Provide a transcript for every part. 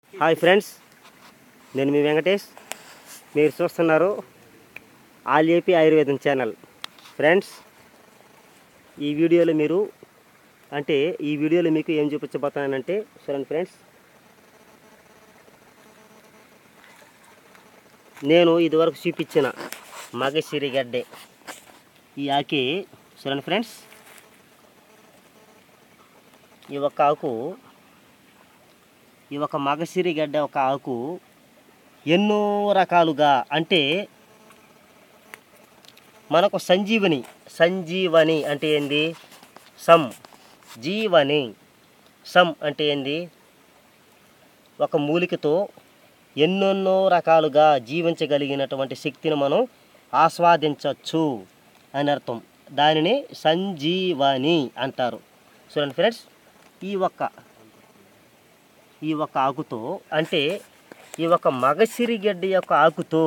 hi friends నేను మీ వెంకటేష్ మీరు చూస్తున్నారు all AP Ayurvedam channel friends ఈ వీడియోలో మీరు అంటే ఈ వీడియోలో మీకు ఏం చూపించబోతున్నానంటే చూడండి ఫ్రెండ్స్ నేను ఇదివరకు చూపించిన మగసిరి గడ్డే ఈ ఆకి చూడండి ఫ్రెండ్స్ ఈ ఒక్క ఆకు ఈ ఒక మగసిరి గడ్డ ఒక ఆకు ఎన్నో రకాలుగా అంటే మనకు సంజీవని సంజీవని అంటే ఏంది సం జీవని సం అంటే ఏంది ఒక మూలికతో ఎన్నెన్నో రకాలుగా జీవించగలిగినటువంటి శక్తిని మనం ఆస్వాదించవచ్చు అని అర్థం దానిని సంజీవని అంటారు చూడండి ఫ్రెండ్స్ ఈ ఒక్క ఈ ఒక ఆకుతో అంటే ఈ ఒక మగసిరి గడ్డ యొక్క ఆకుతో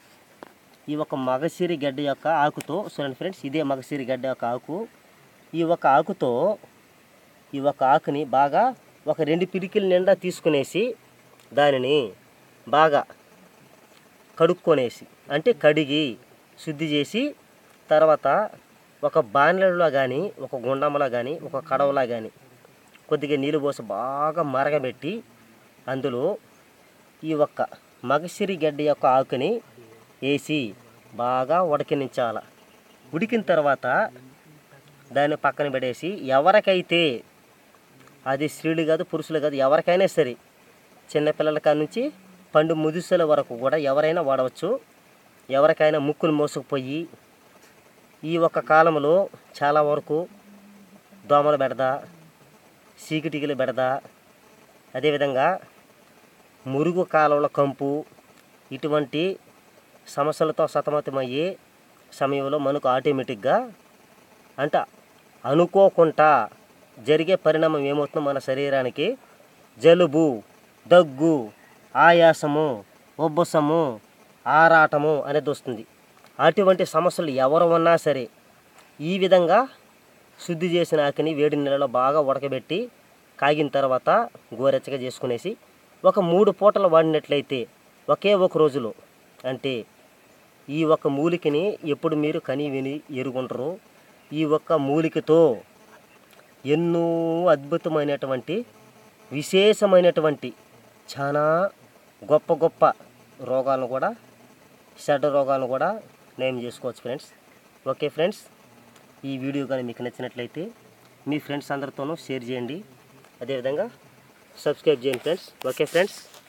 ఈ ఒక మగసిరి గడ్డ యొక్క ఆకుతో చూడండి ఫ్రెండ్స్ ఇదే మగసిరి గడ్డ యొక్క ఆకు ఈ ఒక ఆకుతో ఈ ఒక ఆకుని బాగా ఒక రెండు పిడికిల నిండా తీసుకునేసి దానిని బాగా కడుక్కొనేసి అంటే కడిగి శుద్ధి చేసి తర్వాత ఒక బాణలలో కానీ ఒక గుండంలో కానీ ఒక కడవలా కానీ కొద్దిగా నీళ్ళు పోసి బాగా మరగబెట్టి అందులో ఈ ఒక్క మగసిరి గడ్డి యొక్క ఆకుని వేసి బాగా ఉడకనించాల ఉడికిన తర్వాత దాన్ని పక్కన పెట్టేసి ఎవరికైతే అది స్త్రీలు కాదు పురుషులు కాదు ఎవరికైనా సరే చిన్నపిల్లల కాడ నుంచి పండు ముదుసల వరకు కూడా ఎవరైనా వాడవచ్చు ఎవరికైనా ముక్కులు మోసుకుపోయి ఈ ఒక్క కాలంలో చాలా వరకు దోమలు పెడదా చీకటికిలు బెడద అదేవిధంగా మురుగు కాలంలో కంపు ఇటువంటి సమస్యలతో సతమతమయ్యే సమయంలో మనకు ఆటోమేటిక్గా అంట అనుకోకుండా జరిగే పరిణామం ఏమవుతుందో మన శరీరానికి జలుబు దగ్గు ఆయాసము ఉబ్బసము ఆరాటము అనేది వస్తుంది అటువంటి సమస్యలు ఎవరు ఉన్నా సరే ఈ విధంగా శుద్ధి చేసిన ఆకుని వేడి నీళ్ళలో బాగా ఉడకబెట్టి కాగిన తర్వాత గోరెచ్చగా చేసుకునేసి ఒక మూడు పూటలు వాడినట్లయితే ఒకే ఒక రోజులో అంటే ఈ ఒక్క మూలికని ఎప్పుడు మీరు కని విని ఎరుగుంటారో ఈ ఒక్క మూలికతో ఎన్నో అద్భుతమైనటువంటి విశేషమైనటువంటి చాలా గొప్ప గొప్ప రోగాలను కూడా చెడ్డ రోగాలను కూడా నయం చేసుకోవచ్చు ఫ్రెండ్స్ ఓకే ఫ్రెండ్స్ ఈ వీడియో కానీ మీకు నచ్చినట్లయితే మీ ఫ్రెండ్స్ అందరితోనూ షేర్ చేయండి అదేవిధంగా సబ్స్క్రైబ్ చేయండి ఫ్రెండ్స్ ఓకే ఫ్రెండ్స్